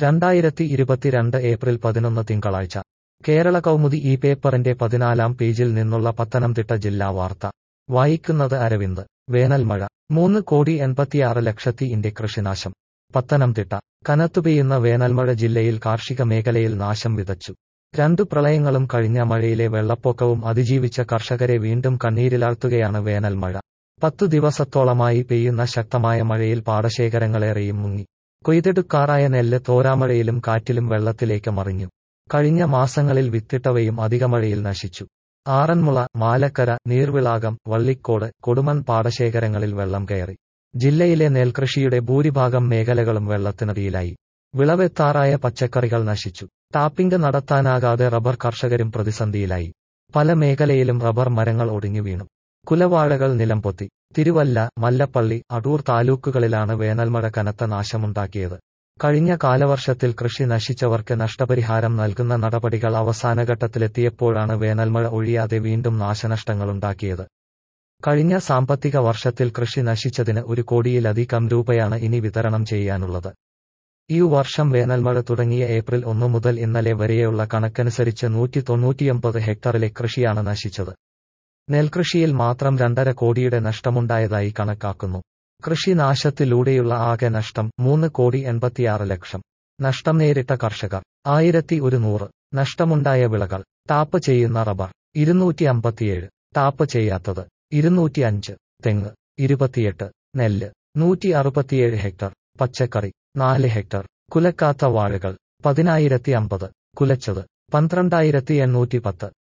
രണ്ടായിരത്തി ഇരുപത്തിരണ്ട് ഏപ്രിൽ പതിനൊന്ന് തിങ്കളാഴ്ച കേരള കൗമുദി ഈ പേപ്പറിന്റെ പതിനാലാം പേജിൽ നിന്നുള്ള പത്തനംതിട്ട ജില്ലാ വാർത്ത വായിക്കുന്നത് അരവിന്ദ് വേനൽമഴ മൂന്ന് കോടി എൺപത്തിയാറ് ലക്ഷത്തി ഇന്ത്യ കൃഷിനാശം പത്തനംതിട്ട കനത്തുപെയ്യുന്ന വേനൽമഴ ജില്ലയിൽ കാർഷിക മേഖലയിൽ നാശം വിതച്ചു രണ്ടു പ്രളയങ്ങളും കഴിഞ്ഞ മഴയിലെ വെള്ളപ്പൊക്കവും അതിജീവിച്ച കർഷകരെ വീണ്ടും കണ്ണീരിലാഴ്ത്തുകയാണ് വേനൽമഴ പത്തു ദിവസത്തോളമായി പെയ്യുന്ന ശക്തമായ മഴയിൽ പാടശേഖരങ്ങളേറെയും മുങ്ങി കൊയ്തെടുക്കാറായ നെല്ല് തോരാമഴയിലും കാറ്റിലും വെള്ളത്തിലേക്ക് മറിഞ്ഞു കഴിഞ്ഞ മാസങ്ങളിൽ വിത്തിട്ടവയും അധികമഴയിൽ നശിച്ചു ആറന്മുള മാലക്കര നീർവിളാകം വള്ളിക്കോട് കൊടുമൺ പാടശേഖരങ്ങളിൽ വെള്ളം കയറി ജില്ലയിലെ നെൽകൃഷിയുടെ ഭൂരിഭാഗം മേഖലകളും വെള്ളത്തിനടിയിലായി വിളവെത്താറായ പച്ചക്കറികൾ നശിച്ചു ടാപ്പിംഗ് നടത്താനാകാതെ റബ്ബർ കർഷകരും പ്രതിസന്ധിയിലായി പല മേഖലയിലും റബ്ബർ മരങ്ങൾ ഒടിഞ്ഞു വീണു കുലവാഴകൾ നിലംപൊത്തി തിരുവല്ല മല്ലപ്പള്ളി അടൂർ താലൂക്കുകളിലാണ് വേനൽമഴ കനത്ത നാശമുണ്ടാക്കിയത് കഴിഞ്ഞ കാലവർഷത്തിൽ കൃഷി നശിച്ചവർക്ക് നഷ്ടപരിഹാരം നൽകുന്ന നടപടികൾ അവസാനഘട്ടത്തിലെത്തിയപ്പോഴാണ് വേനൽമഴ ഒഴിയാതെ വീണ്ടും നാശനഷ്ടങ്ങളുണ്ടാക്കിയത് കഴിഞ്ഞ സാമ്പത്തിക വർഷത്തിൽ കൃഷി നശിച്ചതിന് ഒരു കോടിയിലധികം രൂപയാണ് ഇനി വിതരണം ചെയ്യാനുള്ളത് ഈ വർഷം വേനൽമഴ തുടങ്ങിയ ഏപ്രിൽ ഒന്നു മുതൽ ഇന്നലെ വരെയുള്ള കണക്കനുസരിച്ച് നൂറ്റി തൊണ്ണൂറ്റിയൊമ്പത് ഹെക്ടറിലെ കൃഷിയാണ് നശിച്ചത് നെൽകൃഷിയിൽ മാത്രം രണ്ടര കോടിയുടെ നഷ്ടമുണ്ടായതായി കണക്കാക്കുന്നു കൃഷിനാശത്തിലൂടെയുള്ള ആകെ നഷ്ടം മൂന്ന് കോടി എൺപത്തിയാറ് ലക്ഷം നഷ്ടം നേരിട്ട കർഷകർ ആയിരത്തി ഒരുന്നൂറ് നഷ്ടമുണ്ടായ വിളകൾ ടാപ്പ് ചെയ്യുന്ന റബ്ബർ ഇരുന്നൂറ്റി അമ്പത്തിയേഴ് ടാപ്പ് ചെയ്യാത്തത് ഇരുന്നൂറ്റി അഞ്ച് തെങ്ങ് ഇരുപത്തിയെട്ട് നെല്ല് നൂറ്റി അറുപത്തിയേഴ് ഹെക്ടർ പച്ചക്കറി നാല് ഹെക്ടർ കുലക്കാത്ത വാഴകൾ പതിനായിരത്തി അമ്പത് കുലച്ചത് പന്ത്രണ്ടായിരത്തി എണ്ണൂറ്റി പത്ത്